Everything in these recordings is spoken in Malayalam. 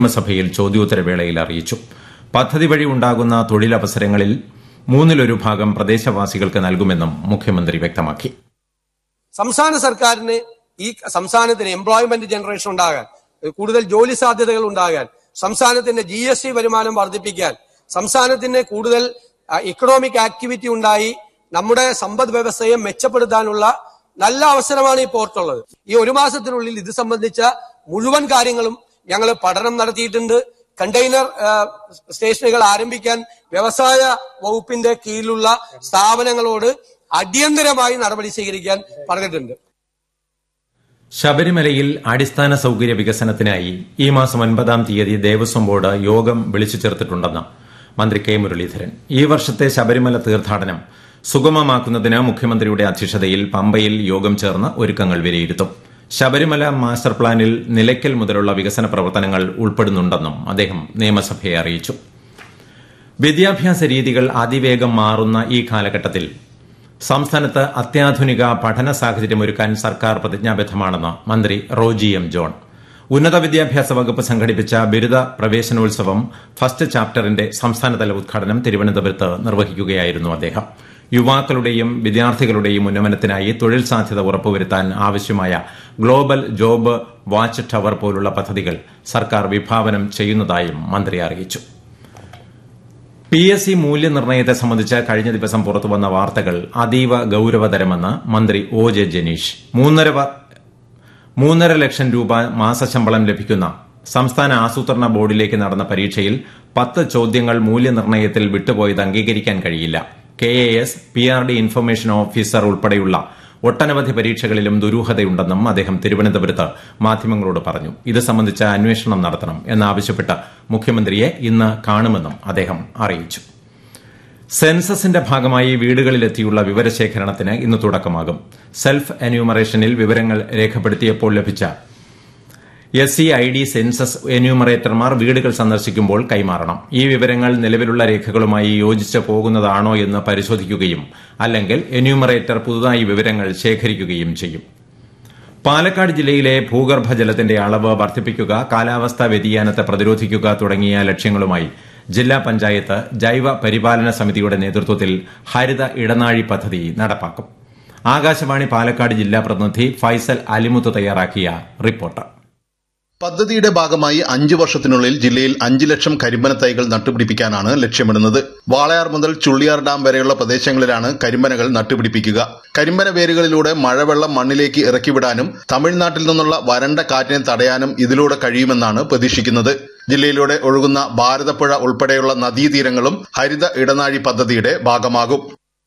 നിയമസഭയിൽ ചോദ്യോത്തരവേളയിൽ അറിയിച്ചു പദ്ധതി വഴി ഉണ്ടാകുന്ന തൊഴിലവസരങ്ങളിൽ മൂന്നിലൊരു ഭാഗം പ്രദേശവാസികൾക്ക് നൽകുമെന്നും മുഖ്യമന്ത്രി വ്യക്തമാക്കി സംസ്ഥാന സർക്കാരിന് ഈ സംസ്ഥാനത്തിന് എംപ്ലോയ്മെന്റ് ജനറേഷൻ ഉണ്ടാകാൻ കൂടുതൽ ജോലി സാധ്യതകൾ ഉണ്ടാകാൻ സംസ്ഥാനത്തിന്റെ ജി എസ് ടി വരുമാനം വർദ്ധിപ്പിക്കാൻ സംസ്ഥാനത്തിന് കൂടുതൽ ഇക്കണോമിക് ആക്ടിവിറ്റി ഉണ്ടായി നമ്മുടെ സമ്പദ് വ്യവസ്ഥയെ മെച്ചപ്പെടുത്താനുള്ള നല്ല അവസരമാണ് ഈ പോർട്ടുള്ളത് ഈ ഒരു മാസത്തിനുള്ളിൽ ഇത് സംബന്ധിച്ച മുഴുവൻ കാര്യങ്ങളും ഞങ്ങൾ പഠനം നടത്തിയിട്ടുണ്ട് കണ്ടെയ്നർ സ്റ്റേഷനുകൾ ആരംഭിക്കാൻ വ്യവസായ വകുപ്പിന്റെ കീഴിലുള്ള സ്ഥാപനങ്ങളോട് അടിയന്തരമായി നടപടി സ്വീകരിക്കാൻ പറഞ്ഞിട്ടുണ്ട് ശബരിമലയിൽ അടിസ്ഥാന സൌകര്യ വികസനത്തിനായി ഈ മാസം ഒൻപതാം തീയതി ദേവസ്വം ബോർഡ് യോഗം വിളിച്ചു ചേർത്തിട്ടുണ്ടെന്ന് മന്ത്രി കെ മുരളീധരൻ ഈ വർഷത്തെ ശബരിമല തീർത്ഥാടനം സുഗമമാക്കുന്നതിന് മുഖ്യമന്ത്രിയുടെ അധ്യക്ഷതയിൽ പമ്പയിൽ യോഗം ചേർന്ന് ഒരുക്കങ്ങൾ വിലയിരുത്തും ശബരിമല മാസ്റ്റർ പ്ലാനിൽ നിലയ്ക്കൽ മുതലുള്ള വികസന പ്രവർത്തനങ്ങൾ ഉൾപ്പെടുന്നുണ്ടെന്നും അദ്ദേഹം നിയമസഭയെ അറിയിച്ചു വിദ്യാഭ്യാസ രീതികൾ അതിവേഗം മാറുന്ന ഈ കാലഘട്ടത്തിൽ സംസ്ഥാനത്ത് അത്യാധുനിക പഠന സാഹചര്യമൊരുക്കാൻ സർക്കാർ പ്രതിജ്ഞാബദ്ധമാണെന്ന് മന്ത്രി റോജി എം ജോൺ ഉന്നത വിദ്യാഭ്യാസ വകുപ്പ് സംഘടിപ്പിച്ച ബിരുദ പ്രവേശനോത്സവം ഫസ്റ്റ് ചാപ്റ്ററിന്റെ സംസ്ഥാനതല ഉദ്ഘാടനം തിരുവനന്തപുരത്ത് നിർവഹിക്കുകയായിരുന്നു അദ്ദേഹം യുവാക്കളുടെയും വിദ്യാർത്ഥികളുടെയും ഉന്നമനത്തിനായി തൊഴിൽ സാധ്യത ഉറപ്പുവരുത്താൻ ആവശ്യമായ ഗ്ലോബൽ ജോബ് വാച്ച് ടവർ പോലുള്ള പദ്ധതികൾ സർക്കാർ വിഭാവനം ചെയ്യുന്നതായും മന്ത്രി അറിയിച്ചു പി എസ് സി മൂല്യനിർണ്ണയത്തെ സംബന്ധിച്ച് കഴിഞ്ഞ ദിവസം പുറത്തുവന്ന വാർത്തകൾ അതീവ ഗൌരവതരമെന്ന് മന്ത്രി ഒ ജെ ജനീഷ് മൂന്നര ലക്ഷം രൂപ മാസശമ്പളം ലഭിക്കുന്ന സംസ്ഥാന ആസൂത്രണ ബോർഡിലേക്ക് നടന്ന പരീക്ഷയിൽ പത്ത് ചോദ്യങ്ങൾ മൂല്യനിർണ്ണയത്തിൽ വിട്ടുപോയത് അംഗീകരിക്കാൻ കഴിയില്ല K A S P R D information officer ഉൾപ്പെടെയുള്ള ഒട്ടനവധി പരീക്ഷകളിലും ദുരൂഹതയുണ്ടെന്നും അദ്ദേഹം തിരുവനന്തപുരത്ത് മാധ്യമങ്ങളോട് പറഞ്ഞു ഇത് സംബന്ധിച്ച അന്വേഷണം നടത്തണം എന്നാവശ്യപ്പെട്ട് മുഖ്യമന്ത്രിയെ ഇന്ന് കാണുമെന്നും അദ്ദേഹം അറിയിച്ചു സെൻസസിന്റെ ഭാഗമായി വീടുകളിലെത്തിയുള്ള വിവരശേഖരണത്തിന് ഇന്ന് തുടക്കമാകും സെൽഫ് എന്യൂമറേഷനിൽ വിവരങ്ങൾ രേഖപ്പെടുത്തിയപ്പോൾ ലഭിച്ച S C I D census എന്യൂമറേറ്റർമാർ വീടുകൾ സന്ദർശിക്കുമ്പോൾ കൈമാറണം ഈ വിവരങ്ങൾ നിലവിലുള്ള രേഖകളുമായി യോജിച്ച് പോകുന്നതാണോ എന്ന് പരിശോധിക്കുകയും അല്ലെങ്കിൽ എന്യൂമറേറ്റർ പുതുതായി വിവരങ്ങൾ ശേഖരിക്കുകയും ചെയ്യും പാലക്കാട് ജില്ലയിലെ ഭൂഗർഭജലത്തിന്റെ അളവ് വർദ്ധിപ്പിക്കുക കാലാവസ്ഥാ വ്യതിയാനത്തെ പ്രതിരോധിക്കുക തുടങ്ങിയ ലക്ഷ്യങ്ങളുമായി ജില്ലാ പഞ്ചായത്ത് ജൈവ പരിപാലന സമിതിയുടെ നേതൃത്വത്തിൽ ഹരിത ഇടനാഴി പദ്ധതി നടപ്പാക്കും ആകാശവാണി പാലക്കാട് ജില്ലാ പ്രതിനിധി ഫൈസൽ അലിമുത്ത് തയ്യാറാക്കിയ റിപ്പോർട്ട് പദ്ധതിയുടെ ഭാഗമായി അഞ്ചു വർഷത്തിനുള്ളിൽ ജില്ലയിൽ അഞ്ചു ലക്ഷം കരിമ്പന തൈകൾ നട്ടുപിടിപ്പിക്കാനാണ് ലക്ഷ്യമിടുന്നത് വാളയാർ മുതൽ ചുള്ളിയാർ ഡാം വരെയുള്ള പ്രദേശങ്ങളിലാണ് കരിമ്പനകൾ നട്ടുപിടിപ്പിക്കുക കരിമ്പന വേരുകളിലൂടെ മഴവെള്ളം മണ്ണിലേക്ക് ഇറക്കിവിടാനും തമിഴ്നാട്ടിൽ നിന്നുള്ള വരണ്ട കാറ്റിനെ തടയാനും ഇതിലൂടെ കഴിയുമെന്നാണ് പ്രതീക്ഷിക്കുന്നത് ജില്ലയിലൂടെ ഒഴുകുന്ന ഭാരതപ്പുഴ ഉൾപ്പെടെയുള്ള നദീതീരങ്ങളും ഹരിത ഇടനാഴി പദ്ധതിയുടെ ഭാഗമാകും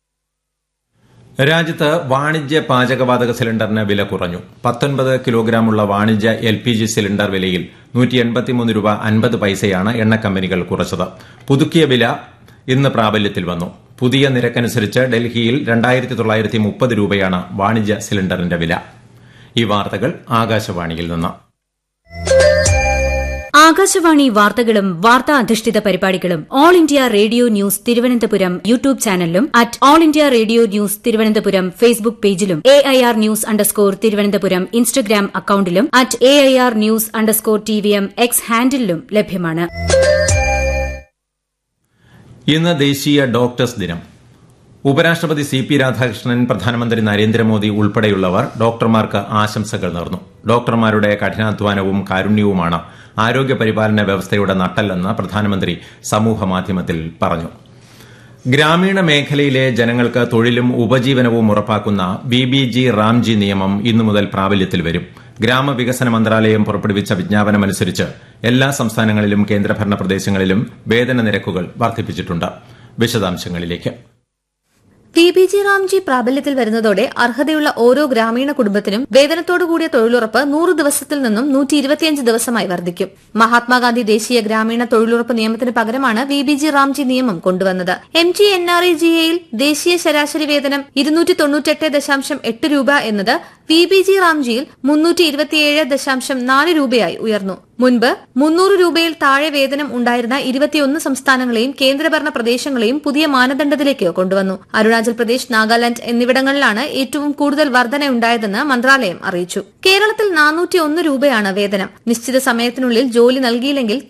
രാജ്യത്ത് വാണിജ്യ പാചകവാതക സിലിണ്ടറിന് വില കുറഞ്ഞു പത്തൊൻപത് കിലോഗ്രാമുള്ള വാണിജ്യ എൽ പി ജി സിലിണ്ടർ വിലയിൽ നൂറ്റി എൺപത്തിമൂന്ന് രൂപ അൻപത് പൈസയാണ് എണ്ണ കമ്പനികൾ കുറച്ചത് പുതുക്കിയ വില ഇന്ന് പ്രാബല്യത്തിൽ വന്നു പുതിയ നിരക്കനുസരിച്ച് ഡൽഹിയിൽ രണ്ടായിരത്തി തൊള്ളായിരത്തി മുപ്പത് രൂപയാണ് വാണിജ്യ സിലിണ്ടറിന്റെ വില ഈ വാർത്തകൾ ആകാശവാണിയിൽ നിന്ന് ആകാശവാണി വാർത്തകളും വാർത്താ അധിഷ്ഠിത പരിപാടികളും all India radio news Thiruvananthapuram YouTube ചാനലിലും at all India radio news Thiruvananthapuram Facebook പേജിലും A I R news underscore Thiruvananthapuram Instagram അക്കൌണ്ടിലും at A I R news underscore T V M X ഹാൻഡിലും ലഭ്യമാണ് ഇന്ന് ദേശീയ ഡോക്ടേഴ്സ് ദിനം ഉപരാഷ്ട്രപതി സി പി രാധാകൃഷ്ണൻ പ്രധാനമന്ത്രി നരേന്ദ്രമോദി ഉൾപ്പെടെയുള്ളവർ ഡോക്ടർമാർക്ക് ആശംസകൾ നേർന്നു ഡോക്ടർമാരുടെ കഠിനാധ്വാനവും കാരുണ്യവുമാണ് ആരോഗ്യ പരിപാലന വ്യവസ്ഥയുടെ നട്ടെല്ലെന്ന് പ്രധാനമന്ത്രി സമൂഹമാധ്യമത്തിൽ പറഞ്ഞു ഗ്രാമീണ മേഖലയിലെ ജനങ്ങൾക്ക് തൊഴിലും ഉപജീവനവും ഉറപ്പാക്കുന്ന ബി ബി ജി റാംജി നിയമം ഇന്നു മുതൽ പ്രാബല്യത്തിൽ വരും ഗ്രാമവികസന മന്ത്രാലയം പുറപ്പെടുവിച്ച വിജ്ഞാപനമനുസരിച്ച് എല്ലാ സംസ്ഥാനങ്ങളിലും കേന്ദ്രഭരണ പ്രദേശങ്ങളിലും വേതന നിരക്കുകൾ വർദ്ധിപ്പിച്ചിട്ടുണ്ട് വിശദാംശങ്ങളിലേക്ക് ടി ബി ജി റാംജി പ്രാബല്യത്തിൽ വരുന്നതോടെ അർഹതയുള്ള ഓരോ ഗ്രാമീണ കുടുംബത്തിനും വേതനത്തോടുകൂടിയ തൊഴിലുറപ്പ് നൂറ് ദിവസത്തിൽ നിന്നും നൂറ്റി ഇരുപത്തിയഞ്ച് ദിവസമായി വർദ്ധിക്കും മഹാത്മാഗാന്ധി ദേശീയ ഗ്രാമീണ തൊഴിലുറപ്പ് നിയമത്തിന് പകരമാണ് വി ബി ജി റാംജി നിയമം കൊണ്ടുവന്നത് M G N R E G എയിൽ ദേശീയ ശരാശരി വേതനം ഇരുന്നൂറ്റി തൊണ്ണൂറ്റെട്ട് ദശാംശം എട്ട് രൂപ എന്നത് വി ബി ജി റാംജിയിൽ മുന്നൂറ്റി ഇരുപത്തിയേഴ് ദശാംശം നാല് രൂപയായി ഉയർന്നു മുൻപ് മുന്നൂറ് രൂപയിൽ താഴെ വേതനം ഉണ്ടായിരുന്ന ഇരുപത്തിയൊന്ന് സംസ്ഥാനങ്ങളെയും കേന്ദ്രഭരണ പ്രദേശങ്ങളെയും പുതിയ മാനദണ്ഡത്തിലേക്ക് കൊണ്ടുവന്നു അരുണാചൽ പ്രദേശ് നാഗാലാന്റ് എന്നിവിടങ്ങളിലാണ് ഏറ്റവും കൂടുതൽ വർധനയുണ്ടായതെന്ന് മന്ത്രാലയം അറിയിച്ചു കേരളത്തിൽ നാനൂറ്റി ഒന്ന് രൂപയാണ് വേതനം നിശ്ചിത സമയത്തിനുള്ളിൽ ജോലി നൽകിയില്ലെങ്കിൽ